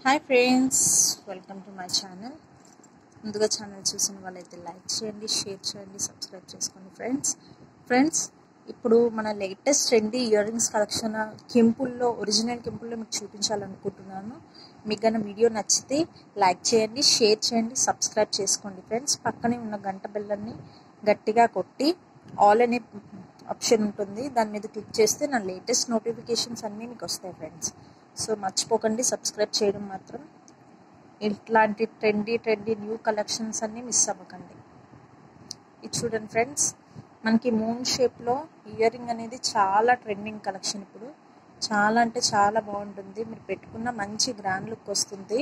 hi friends welcome to my channel ముందుగా channel చూసిన వాళ్ళైతే లైక్ చేయండి షేర్ చేయండి సబ్స్క్రైబ్ చేసుకోండి ఫ్రెండ్స్ ఫ్రెండ్స్ ఇప్పుడు మన latest trendy earrings collection కెంపుల్లో ఒరిజినల్ కెంపుల్లో మీకు చూపించాలనుకుంటున్నాను మీకు గన వీడియో నచ్చితే లైక్ చేయండి షేర్ చేయండి సబ్స్క్రైబ్ చేసుకోండి ఫ్రెండ్స్ పక్కనే ఉన్న గంట బెల్లన్ని గట్టిగా కొట్టి ఆల్ అనే ఆప్షన్ ఉంటుంది దాని మీద క్లిక్ చేస్తే నా లేటెస్ట్ నోటిఫికేషన్స్ అన్నీ మీకు వస్తాయి ఫ్రెండ్స్ సో మర్చిపోకండి సబ్స్క్రైబ్ చేయడం మాత్రం ఇట్లాంటి ట్రెండీ ట్రెండీ న్యూ కలెక్షన్స్ అన్నీ మిస్ అవ్వకండి ఇది చూడండి ఫ్రెండ్స్ మనకి మూన్ షేప్లో ఇయర్ రింగ్ అనేది చాలా ట్రెండింగ్ కలెక్షన్ ఇప్పుడు చాలా అంటే చాలా బాగుంటుంది మీరు పెట్టుకున్న మంచి గ్రాండ్ లుక్ వస్తుంది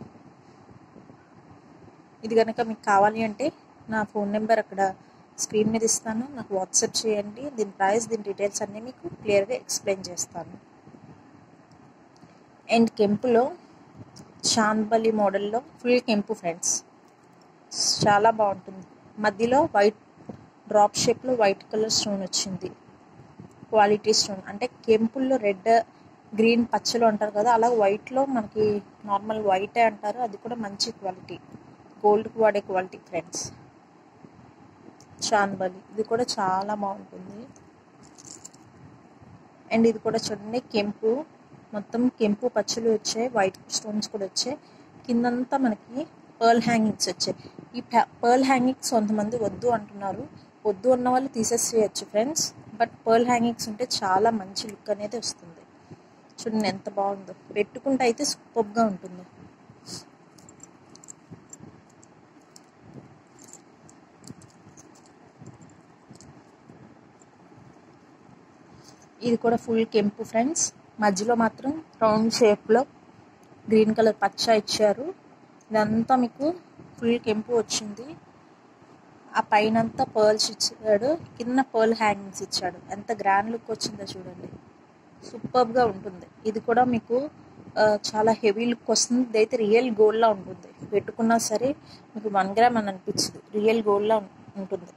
ఇది కనుక మీకు కావాలి అంటే నా ఫోన్ నెంబర్ అక్కడ స్క్రీన్ మీద ఇస్తాను నాకు వాట్సాప్ చేయండి దీని ప్రైస్ దీని డీటెయిల్స్ అన్నీ మీకు క్లియర్గా ఎక్స్ప్లెయిన్ చేస్తాను అండ్ కెంపులో చాందబలి మోడల్లో ఫుల్ కెంపు ఫ్రెండ్స్ చాలా బాగుంటుంది మధ్యలో వైట్ డ్రాప్ షేప్లో వైట్ కలర్ స్టోన్ వచ్చింది క్వాలిటీ స్టోన్ అంటే కెంపుల్లో రెడ్ గ్రీన్ పచ్చలు అంటారు కదా అలా వైట్లో మనకి నార్మల్ వైటే అంటారు అది కూడా మంచి క్వాలిటీ గోల్డ్కి వాడే క్వాలిటీ ఫ్రెండ్స్ చాన్బలి ఇది కూడా చాలా బాగుంటుంది అండ్ ఇది కూడా చూడండి కెంపు మొత్తం కెంపు పచ్చలు వచ్చాయి వైట్ స్టోన్స్ కూడా వచ్చాయి కిందంతా మనకి పర్ల్ హ్యాంగింగ్స్ వచ్చాయి ఈ పర్ల్ హ్యాంగింగ్స్ కొంతమంది వద్దు అంటున్నారు వద్దు అన్న వాళ్ళు తీసేసేయచ్చు ఫ్రెండ్స్ బట్ పర్ల్ హ్యాంగింగ్స్ ఉంటే చాలా మంచి లుక్ అనేది వస్తుంది చూడండి ఎంత బాగుందో పెట్టుకుంటే అయితే సూపర్గా ఉంటుంది ఇది కూడా ఫుల్ కెంపు ఫ్రెండ్స్ మధ్యలో మాత్రం రౌండ్ షేప్లో గ్రీన్ కలర్ పచ్చ ఇచ్చారు ఇదంతా మీకు ఫుల్ కెంపు వచ్చింది ఆ పైన అంతా పర్ల్స్ ఇచ్చాడు కింద పర్ల్ హ్యాంగింగ్స్ ఇచ్చాడు ఎంత గ్రాండ్ లుక్ వచ్చిందో చూడండి సూపర్గా ఉంటుంది ఇది కూడా మీకు చాలా హెవీ లుక్ వస్తుంది ఇదైతే రియల్ గోల్డ్లా ఉంటుంది పెట్టుకున్నా సరే మీకు వన్ గ్రామ్ అని అనిపించదు రియల్ గోల్డ్లా ఉంటుంది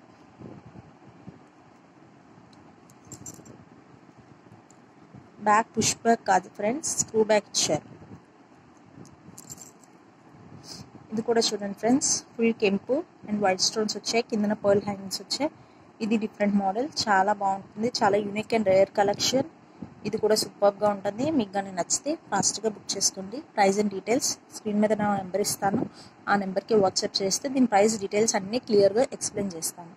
బ్యాక్ పుష్ బ్యాక్ కాదు ఫ్రెండ్స్ స్క్రూ బ్యాక్ ఇచ్చారు ఇది కూడా చూడండి ఫ్రెండ్స్ ఫుల్ కెంపు అండ్ వైట్ స్టోన్స్ వచ్చాయి కిందన పర్ల్ హ్యాంగింగ్స్ వచ్చాయి ఇది డిఫరెంట్ మోడల్ చాలా బాగుంటుంది చాలా యూనిక్ అండ్ రేర్ కలెక్షన్ ఇది కూడా సూపర్గా ఉంటుంది మీకు కానీ నచ్చితే ఫాస్ట్గా బుక్ చేసుకోండి ప్రైస్ అండ్ డీటెయిల్స్ స్క్రీన్ మీద నా నెంబర్ ఇస్తాను ఆ నెంబర్కి వాట్సాప్ చేస్తే దీని ప్రైస్ డీటెయిల్స్ అన్నీ క్లియర్గా ఎక్స్ప్లెయిన్ చేస్తాను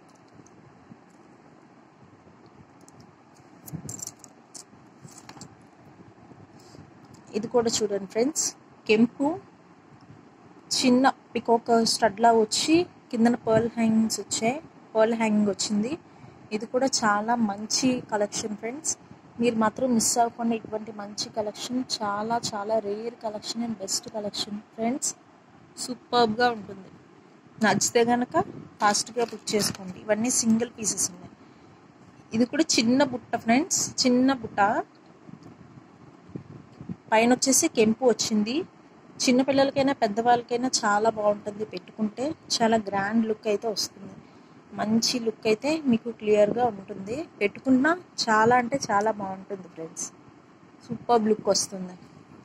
ఇది కూడా చూడండి ఫ్రెండ్స్ కెంపు చిన్న పికోక్ స్టడ్లా వచ్చి కిందన పర్ల్ హ్యాంగింగ్స్ వచ్చాయి పర్ల్ హ్యాంగింగ్ వచ్చింది ఇది కూడా చాలా మంచి కలెక్షన్ ఫ్రెండ్స్ మీరు మాత్రం మిస్ అవ్వకుండా ఇటువంటి మంచి కలెక్షన్ చాలా చాలా rare collection and best collection friends సూపర్గా ఉంటుంది నచ్చితే కనుక ఫాస్ట్గా బుక్ చేసుకోండి ఇవన్నీ సింగిల్ పీసెస్ ఉన్నాయి ఇది కూడా చిన్న బుట్ట ఫ్రెండ్స్ చిన్న బుట్ట పైన వచ్చేసి కెంపు వచ్చింది చిన్నపిల్లలకైనా పెద్దవాళ్ళకైనా చాలా బాగుంటుంది పెట్టుకుంటే చాలా గ్రాండ్ లుక్ అయితే వస్తుంది మంచి లుక్ అయితే మీకు క్లియర్గా ఉంటుంది పెట్టుకున్నా చాలా అంటే చాలా బాగుంటుంది ఫ్రెండ్స్ సూపర్ లుక్ వస్తుంది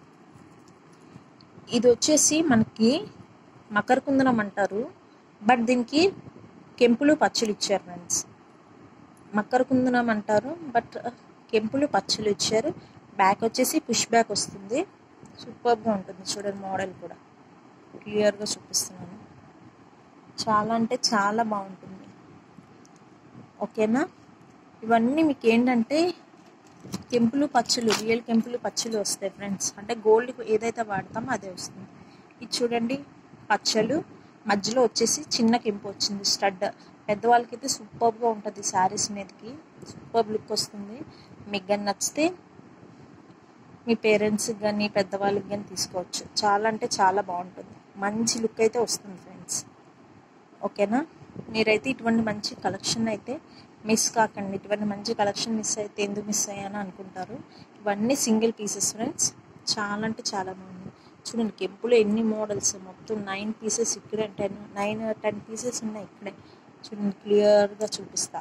ఇది వచ్చేసి మనకి మకర కుందనం అంటారు బట్ దీనికి కెంపులు పచ్చలు ఇచ్చారు ఫ్రెండ్స్ మకర కుందనం అంటారు బట్ కెంపులు పచ్చలు ఇచ్చారు బ్యాక్ వచ్చేసి పుష్ బ్యాక్ వస్తుంది సూపర్గా ఉంటుంది చూడండి మోడల్ కూడా క్లియర్గా చూపిస్తున్నాను చాలా అంటే చాలా బాగుంటుంది ఓకేనా ఇవన్నీ మీకు ఏంటంటే కెంపులు పచ్చులు రియల్ కెంపులు పచ్చులు వస్తాయి ఫ్రెండ్స్ అంటే గోల్డ్ ఏదైతే వాడతామో అదే వస్తుంది ఇది చూడండి పచ్చలు మధ్యలో వచ్చేసి చిన్న కెంపు వచ్చింది స్టడ్ పెద్దవాళ్ళకైతే సూపర్గా ఉంటుంది శారీస్ మీదకి సూపర్ లుక్ వస్తుంది మీకు కానీ నచ్చితే మీ పేరెంట్స్కి కానీ పెద్దవాళ్ళకి కానీ తీసుకోవచ్చు చాలా అంటే చాలా బాగుంటుంది మంచి లుక్ అయితే వస్తుంది ఫ్రెండ్స్ ఓకేనా మీరైతే ఇటువంటి మంచి కలెక్షన్ అయితే మిస్ కాకండి ఇటువంటి మంచి కలెక్షన్ మిస్ అయితే ఎందుకు మిస్ అయ్యాను అనుకుంటారు ఇవన్నీ సింగిల్ పీసెస్ ఫ్రెండ్స్ చాలా అంటే చాలా బాగుంది చూడండి కెంపులో ఎన్ని మోడల్స్ మొత్తం నైన్ పీసెస్ ఇక్కడే టెన్ నైన్ టెన్ పీసెస్ ఉన్నాయి ఇక్కడే చూడండి క్లియర్గా చూపిస్తా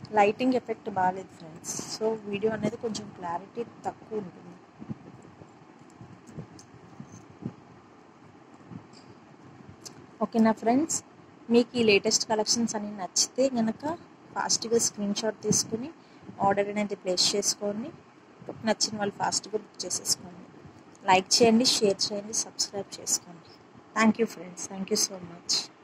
లైటింగ్ ఎఫెక్ట్ బాగాలేదు ఫ్రెండ్స్ సో వీడియో అనేది కొంచెం క్లారిటీ తక్కువ ఉంటుంది ఓకేనా ఫ్రెండ్స్ మీకు ఈ లేటెస్ట్ కలెక్షన్స్ అన్ని నచ్చితే కనుక ఫాస్ట్గా స్క్రీన్ షాట్ తీసుకుని ఆర్డర్ అనేది ప్లేస్ చేసుకొని నచ్చిన వాళ్ళు ఫాస్ట్గా బుక్ చేసేసుకోండి లైక్ చేయండి షేర్ చేయండి సబ్స్క్రైబ్ చేసుకోండి thank you friends thank you so much